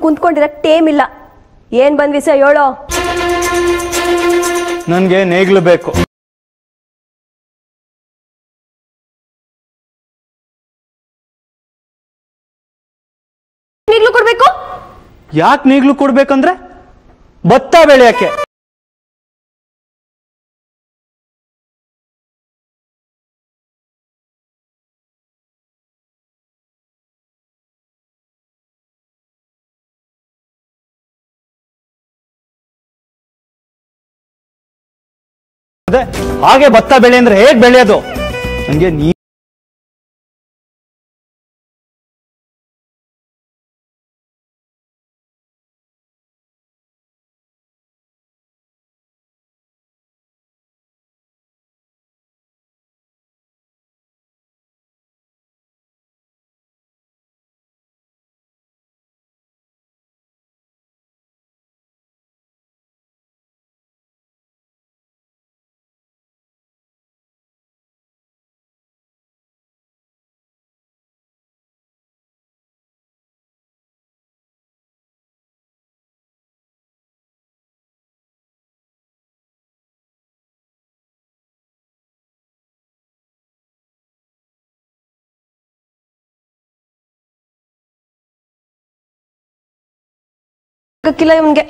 ಕುಂತ್ಕೊಂಡಿರಕ್ time ಇಲ್ಲ ಏನ್ ಬಂದ್ವಿ ಸರ್ ಹೇಳೋ ನನ್ಗೆ ನೇಗ್ಲು ಬೇಕು ಈಗ್ಲೂ ಕೊಡ್ಬೇಕು ಯಾಕೆ ನೇಗ್ಲು ಕೊಡ್ಬೇಕಂದ್ರೆ ಭತ್ತ ಬೆಳೆಯಕ್ಕೆ ಅದೇ ಹಾಗೆ ಭತ್ತ ಬೆಳೆ ಅಂದ್ರೆ ಹೇಗ್ ಬೆಳೆಯೋದು ನನಗೆ ನೀ ಆಗಕ್ಕಿಲ್ಲ ಇವನ್ಗೆ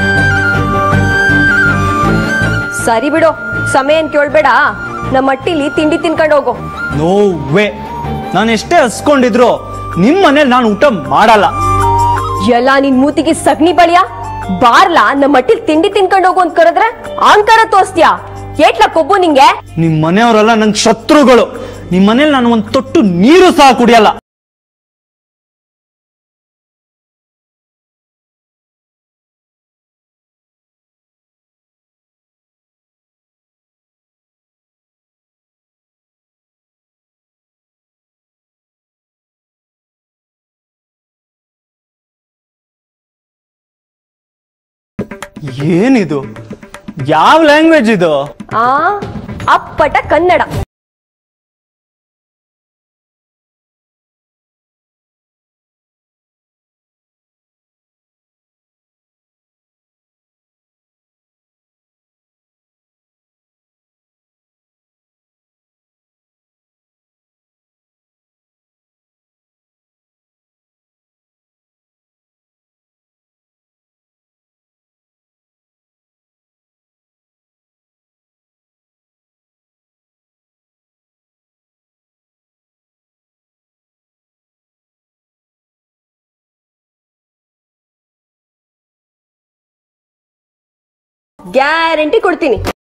ಸರಿ ಬಿಡು ಸಮಯ ಏನ್ ಕೇಳ್ಬೇಡ ನಮ್ಮ ಮಟ್ಟಿಲಿ ತಿಂಡಿ ತಿನ್ಕೊಂಡು ಹೋಗು ನೋ ವೇ ನಾನು ಎಷ್ಟೇ ಹಸ್ಕೊಂಡಿದ್ರು ನಿಮ್ ಮನೇಲಿ ನಾನು ಊಟ ಮಾಡಲ್ಲ ಎಲ್ಲ ನಿನ್ ಮೂತಿಗೆ ಸಗಣಿ ಬಳಿಯ ಬಾರ್ಲಾ ನಮ್ಮ ಮಟ್ಟಿಲ್ ತಿಂಡಿ ತಿನ್ಕೊಂಡು ಹೋಗು ಅಂತ ಕರೆದ್ರೆ ಆಂಕಾರ ತೋರ್ಸ್ತ್ಯಾ ಏಟ್ಲ ಕೊಬ್ಬು ನಿಂಗೆ ನಿಮ್ ಮನೆಯವರೆಲ್ಲ ನನ್ ಶತ್ರುಗಳು ನಿಮ್ ಮನೇಲಿ ನಾನು ಒಂದ್ ತೊಟ್ಟು ನೀರು ಸಹ ಕುಡಿಯಲ್ಲ ಏನಿದು ಯಾವ ಲ್ಯಾಂಗ್ವೇಜ್ ಇದು ಆ ಅಪ್ಪಟ ಕನ್ನಡ ಗ್ಯಾರಂಟಿ ಕೊಡ್ತೀನಿ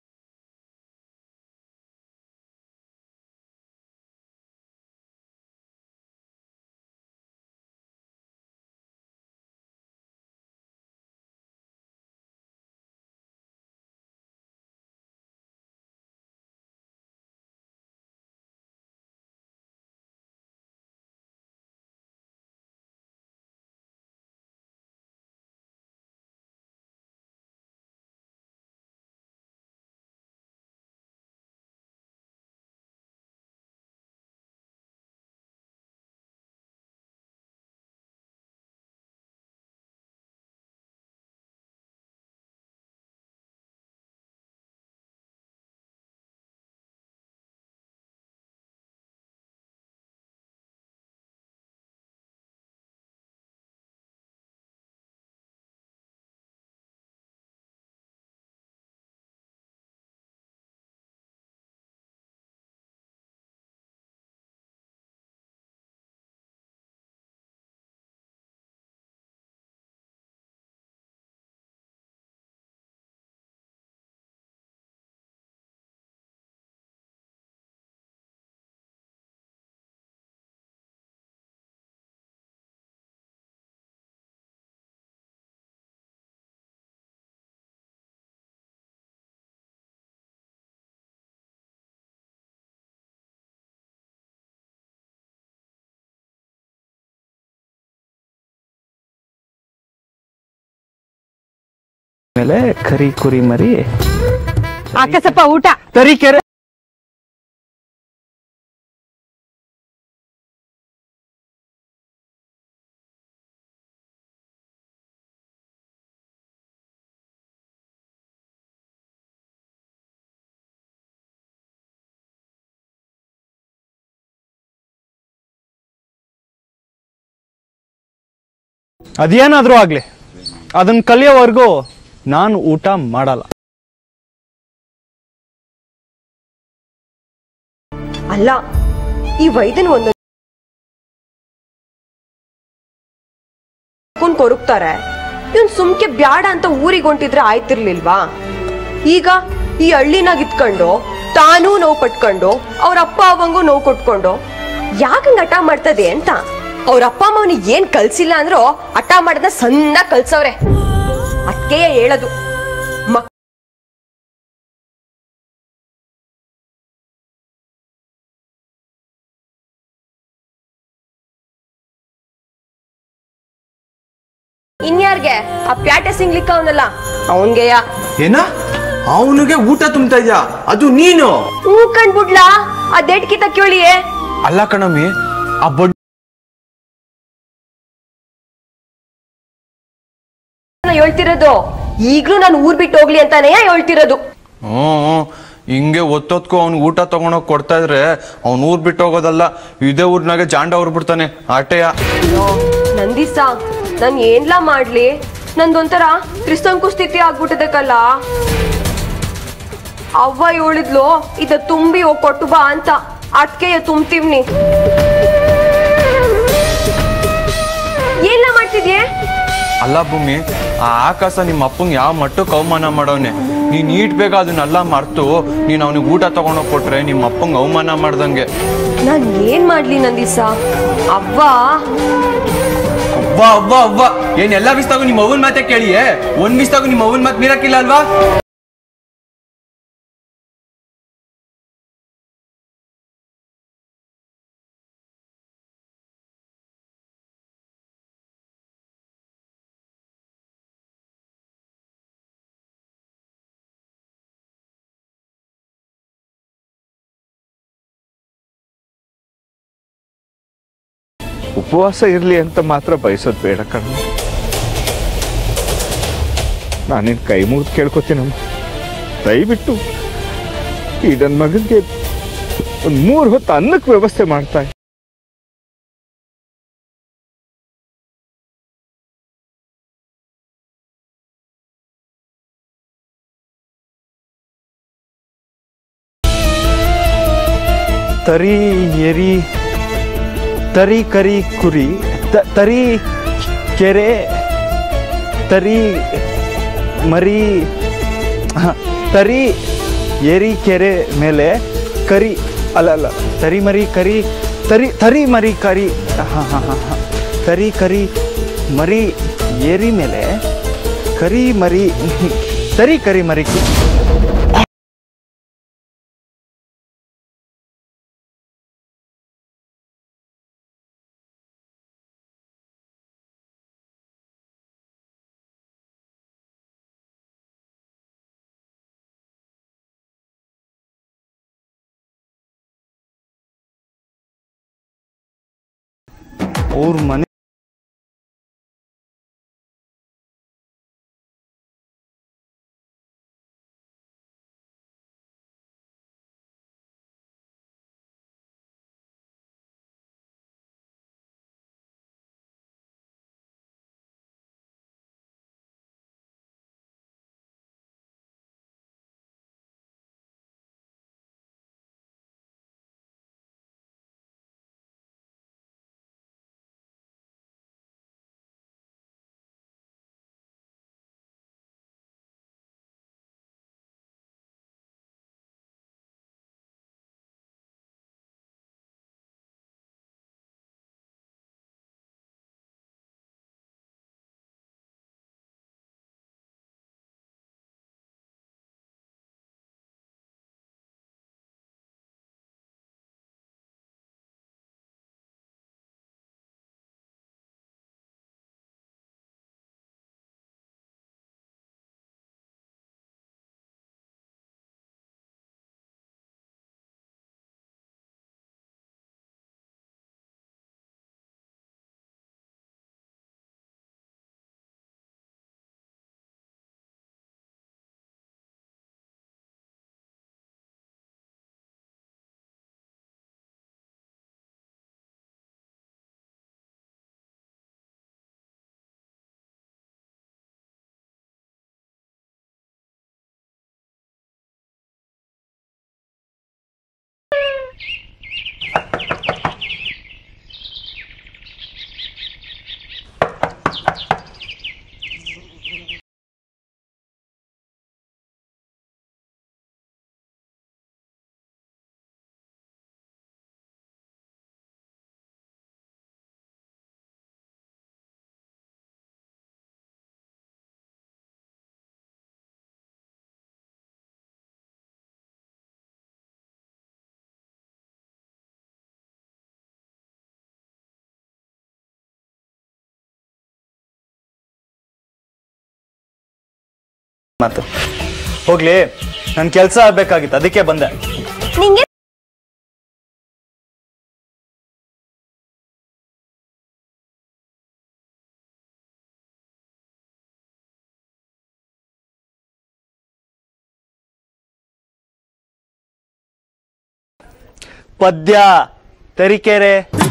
ಮೇಲೆ ಕರಿ ಕುರಿ ಮರಿ ಅಕ್ಕಸಪ್ಪ ಊಟ ತರೀಕೆರೆ ಅದೇನಾದ್ರೂ ಆಗ್ಲಿ ಅದನ್ನ ಕಲಿಯೋವರೆಗೂ ನಾನು ಊಟ ಮಾಡಲ್ಲ ಅಲ್ಲ ಈ ವೈದ್ಯನ್ ಒಂದು ಕೊಂಡ್ ಕೊರಗ್ತಾರೆ ಇವನ್ ಸುಮ್ಕೆ ಬ್ಯಾಡ ಅಂತ ಊರಿಗೆ ಹೊಂಟಿದ್ರೆ ಆಯ್ತಿರ್ಲಿಲ್ವಾ ಈಗ ಈ ಹಳ್ಳಿನಾಗ ಇತ್ಕೊಂಡು ತಾನೂ ನೋವು ಪಟ್ಕೊಂಡು ಅವ್ರ ಅಪ್ಪ ಅವಂಗೂ ನೋವು ಕೊಟ್ಕೊಂಡು ಯಾಕಂಗ್ ಹಠ ಮಾಡ್ತದೆ ಅಂತ ಅವ್ರ ಅಪ್ಪ ಅಮ್ಮ ಅವ್ನಿಗೆ ಏನ್ ಕಲ್ಸಿಲ್ಲ ಅಂದ್ರೂ ಹಠ ಮಾಡದ ಸಣ್ಣ ಕಲ್ಸವ್ರೆ ಅದಕ್ಕೆ ಹೇಳದು ಮಕ್ ಇನ್ಯಾರ್ಗೆ ಆ ಪ್ಯಾಟೆ ಸಿಂಗ್ಲಿಕ್ಕ ಅವನಲ್ಲ ಅವನ್ಗೆಯ ಏನ ಅವನಿಗೆ ಊಟ ತುಂಬ್ತಾ ಇದ್ಯಾ ಅದು ನೀನು ಹೂ ಕಂಡ್ಬಿಡ್ಲಾ ಆ ದೇಟ್ ಕಿತ ಕೇಳಿಯೇ ಅಲ್ಲ ಕಣಮ್ಮಿ ಆ ಬಡ್ ಹೇಳ್ತಿರೋದು ಈಗ್ಲೂ ನಾನು ಊರ್ ಬಿಟ್ಟು ಹೋಗ್ಲಿ ಅಂತಾನೆ ಹೇಳ್ತಿರೋದು ಹ್ಮ್ ಹಿಂಗೆ ಒತ್ತೊತ್ಕೊ ಅವ್ನ್ ಊಟ ತಗೊಂಡೋಗ್ ಕೊಡ್ತಾ ಇದ್ರೆ ಅವ್ನ್ ಊರ್ ಬಿಟ್ಟು ಹೋಗೋದಲ್ಲ ಇದೇ ಊರ್ನಾಗೆ ಜಾಂಡ ಬಿಡ್ತಾನೆ ಆಟೆಯ ಅಯ್ಯೋ, ನಂದಿಸ ನಾನ್ ಏನ್ಲಾ ಮಾಡ್ಲಿ ನಂದೊಂಥರ ತ್ರಿಸಂಕು ಸ್ಥಿತಿ ಆಗ್ಬಿಟ್ಟಿದೆ ಕಲ್ಲ ಅವ್ವ ಹೇಳಿದ್ಲು ಇದ ತುಂಬಿ ಹೋಗ್ ಕೊಟ್ಟು ಬಾ ಅಂತ ಅದ್ಕೆ ತುಂಬ್ತೀವ್ನಿ ಏನ್ಲಾ ಮಾಡ್ತಿದ್ಯೆ ಅಲ್ಲ ಭೂಮಿ ಆ ಆಕಾಶ ನಿಮ್ಮ ಅಪ್ಪಂಗ್ ಯಾವ ಮಟ್ಟಕ್ಕೆ ಅವಮಾನ ಮಾಡವ್ನೆ ನೀನ್ ನೀಟ್ ಬೇಗ ಅದನ್ನೆಲ್ಲ ಮರ್ತು ನೀನ್ ಅವನಿಗೆ ಊಟ ತಗೊಂಡೋಗ್ ಕೊಟ್ರೆ ನಿಮ್ಮ ಅಪ್ಪಂಗ್ ಅವಮಾನ ಮಾಡ್ದಂಗೆ ನಾನ್ ಏನ್ ಮಾಡ್ಲಿ ನಂದಿಸ ಅವ್ವ ಅವ್ವ ಅವ್ವ ಅವ್ವ ಏನ್ ಎಲ್ಲಾ ಬಿಸ್ತಾಗು ನಿಮ್ಮ ಅವನ್ ಮಾತೆ ಕೇಳಿಯೇ ಒಂದ್ ಬಿಸ್ತಾಗು ನಿಮ್ಮ ಅವನ್ ಮಾತ್ ಮೀರಕ್ಕಿಲ್ಲ ಅಲ್ವಾ ಉಪವಾಸ ಇರಲಿ ಅಂತ ಮಾತ್ರ ಬಯಸೋದು ಬೇಡ ಕಣ ನಾನೇನು ಕೈ ಮುಗಿದು ಕೇಳ್ಕೊತೀನಮ್ಮ ದಯವಿಟ್ಟು ಈ ನನ್ನ ಮಗನಿಗೆ ಒಂದು ಮೂರು ಹೊತ್ತು ಅನ್ನಕ್ಕೆ ವ್ಯವಸ್ಥೆ ಮಾಡ್ತಾ ಇರು. ತರಿ ಎರಿ ತರಿ ಕರಿ ಕುರಿ ತ- ತರಿ ಕೆರೆ ತರಿ ಮರಿ ಹ, ತರಿ ಏರಿ ಕೆರೆ ಮೇಲೆ ಕರಿ ಅಲ್ಲ ಅಲ್ಲ ತರಿ ಮರಿ ಕರಿ ತರಿ ತರಿ ಮರಿ ಕರಿ ಹಾಂ ಹಾಂ ಹಾಂ ಹಾಂ ತರಿ ಕರಿ ಮರಿ ಏರಿ ಮೇಲೆ ಕರಿ ಮರಿ ತರಿ ಕರಿ ಮರಿ ಅವ್ರ ಮನೆ ಮಾತು ಹೋಗ್ಲಿ ನನ್ ಕೆಲ್ಸ ಆಗ್ಬೇಕಾಗಿತ್ತು ಅದಕ್ಕೆ ಬಂದೆ ನಿಂಗೆ ಪದ್ಯ ತರೀಕೆರೆ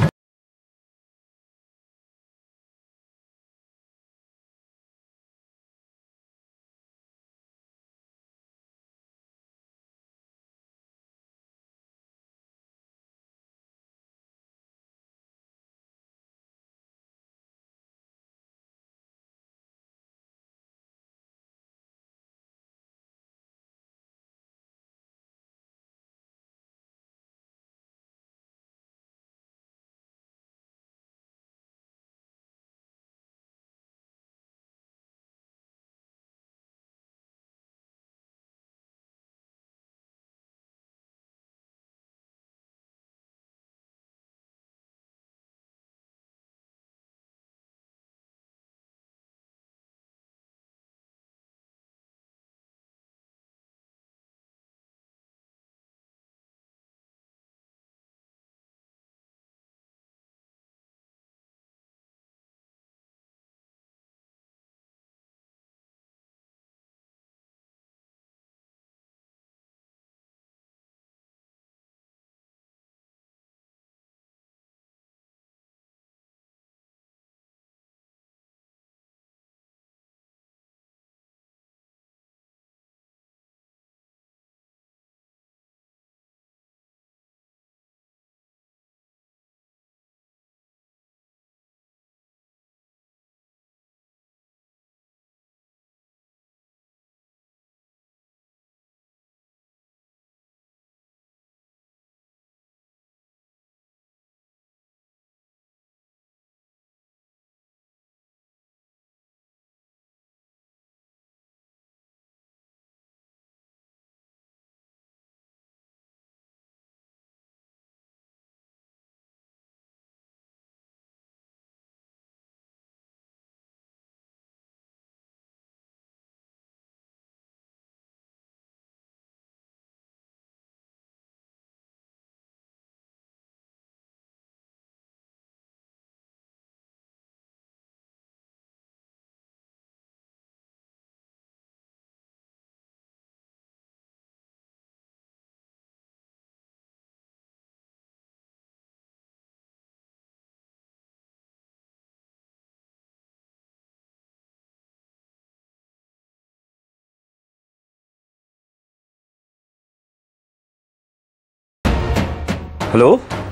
ಹಲೋ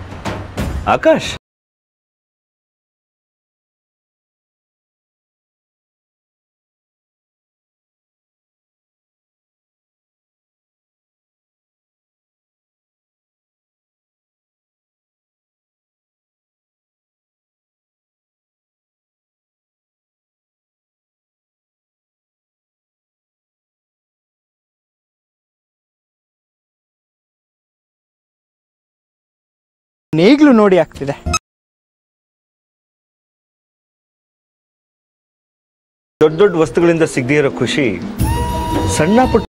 ಆಕಾಶ್ ನೇಗ್ಲು ನೋಡಿ ಆಗ್ತಿದೆ ದೊಡ್ಡ ದೊಡ್ಡ ವಸ್ತುಗಳಿಂದ ಸಿಗದೇ ಇರೋ ಖುಷಿ ಸಣ್ಣ ಪುಟ್ಟ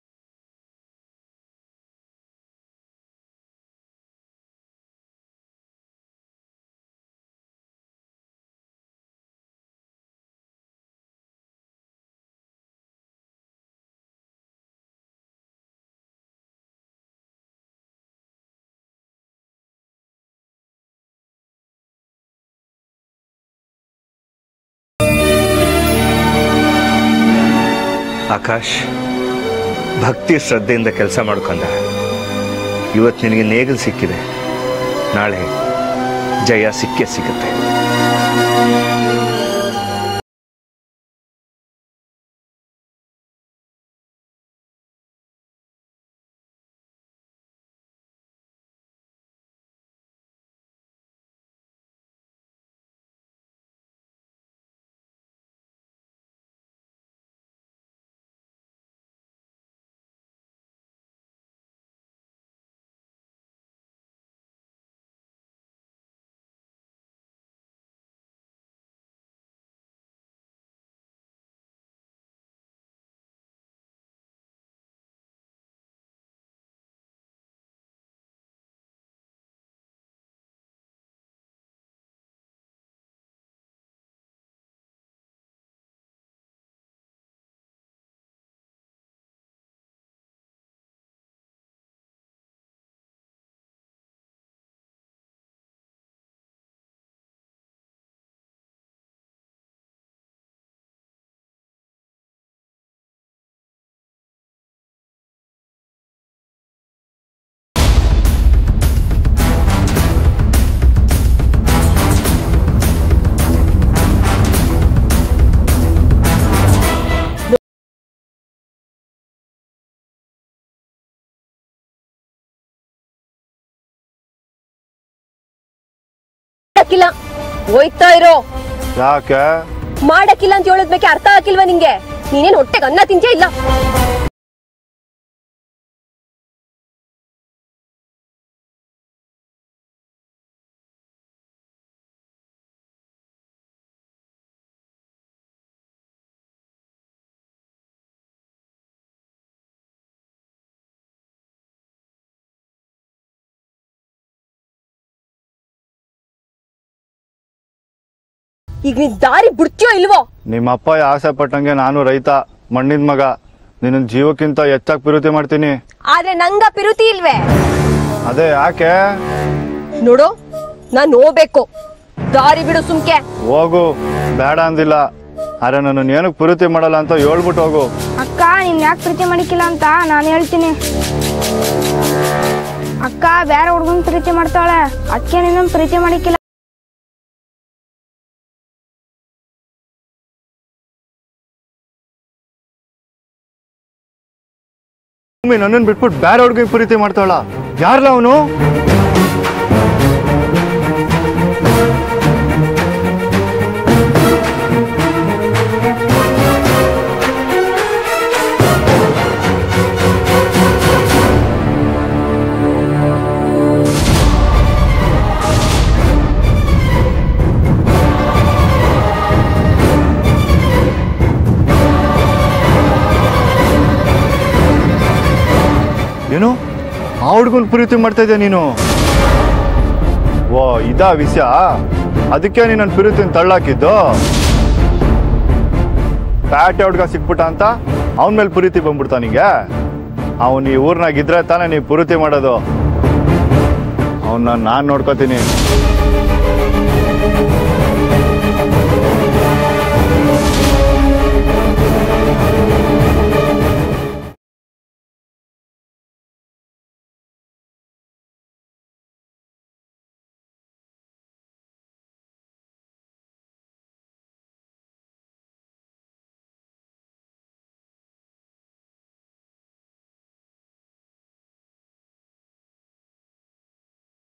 ಆಕಾಶ್ ಭಕ್ತಿ ಶ್ರದ್ಧೆಯಿಂದ ಕೆಲಸ ಮಾಡ್ಕೊಂಡ ಇವತ್ತು ನಿನಗೆ ನೇಗಲ್ ಸಿಕ್ಕಿದೆ ನಾಳೆ ಜಯ ಸಿಕ್ಕೇ ಸಿಗುತ್ತೆ ಮಾಡಕ್ಕಿಲ್ಲ ಹೋಯ್ತಾ ಇರೋ ಯಾಕೆ ಮಾಡಕ್ಕಿಲ್ಲ ಅಂತ ಹೇಳೋದ್ಬೇಕೆ ಅರ್ಥ ಆಗಿಲ್ವಾ ನಿಂಗೆ ನೀನೇನ್ ಹೊಟ್ಟೆಗೆ ಅನ್ನ ತಿಂತೀಯ ಇಲ್ಲ ಈಗ ನೀನ್ ದಾರಿ ಬಿಡ್ತೀಯೋ ಇಲ್ವೋ ನಿಮ್ಮ ಅಪ್ಪ ಆಸೆ ಪಟ್ಟಂಗೆ ನಾನು ರೈತ ಮಣ್ಣಿನ ಮಗ ನಿನ್ನ ಜೀವಕ್ಕಿಂತ ಹೆಚ್ಚಾಗಿ ಪ್ರೀತಿ ಮಾಡ್ತೀನಿ ಆದ್ರೆ ನಂಗ ಪಿರುತಿ ಇಲ್ವೇ ಅದೇ ಯಾಕೆ ನೋಡು ನಾನ್ ಹೋಗ್ಬೇಕು ದಾರಿ ಬಿಡು ಸುಮ್ಕೆ ಹೋಗು ಬೇಡ ಅಂದಿಲ್ಲ ಆದ್ರೆ ನನ್ನ ಏನಕ್ಕೆ ಪ್ರೀತಿ ಮಾಡಲ್ಲ ಅಂತ ಹೇಳ್ಬಿಟ್ಟು ಹೋಗು ಅಕ್ಕ ನಿನ್ ಯಾಕೆ ಪ್ರೀತಿ ಮಾಡಿಕ್ಕಿಲ್ಲ ಅಂತ ನಾನು ಹೇಳ್ತೀನಿ ಅಕ್ಕ ಬೇರೆ ಹುಡ್ಗನ್ ಪ್ರೀತಿ ಮಾಡ್ತಾಳೆ ಅದಕ್ಕೆ ನಿನ್ನ ಪ್ರೀತಿ ಮಾಡಿಕ್ಕಿಲ್ಲ ಭೂಮಿ ನನ್ನನ್ನು ಬಿಟ್ಬಿಟ್ಟು ಬೇರೆ ಹುಡುಗಿ ಪ್ರೀತಿ ಮಾಡ್ತಾಳ ಯಾರಲ್ಲ ಅವನು ಏನು ಆ ಹುಡುಗನ್ ಪ್ರೀತಿ ಮಾಡ್ತಾ ಇದೆಯಾ ನೀನು ಓ ಇದಾ ವಿಷಯ ಅದಕ್ಕೆ ನೀನು ನನ್ನ ಪ್ರೀತಿನ ತಳ್ಳಾಕಿದ್ದು ಪ್ಯಾಟೆ ಹುಡ್ಗ ಸಿಕ್ಬಿಟ್ಟ ಅಂತ ಅವನ ಮೇಲೆ ಪ್ರೀತಿ ಬಂದ್ಬಿಡ್ತಾ ನಿಂಗೆ ಅವನು ಈ ಊರ್ನಾಗ ಇದ್ರೆ ತಾನೇ ನೀವು ಪ್ರೀತಿ ಮಾಡೋದು ಅವನ್ನ ನಾನು ನೋಡ್ಕೋತೀನಿ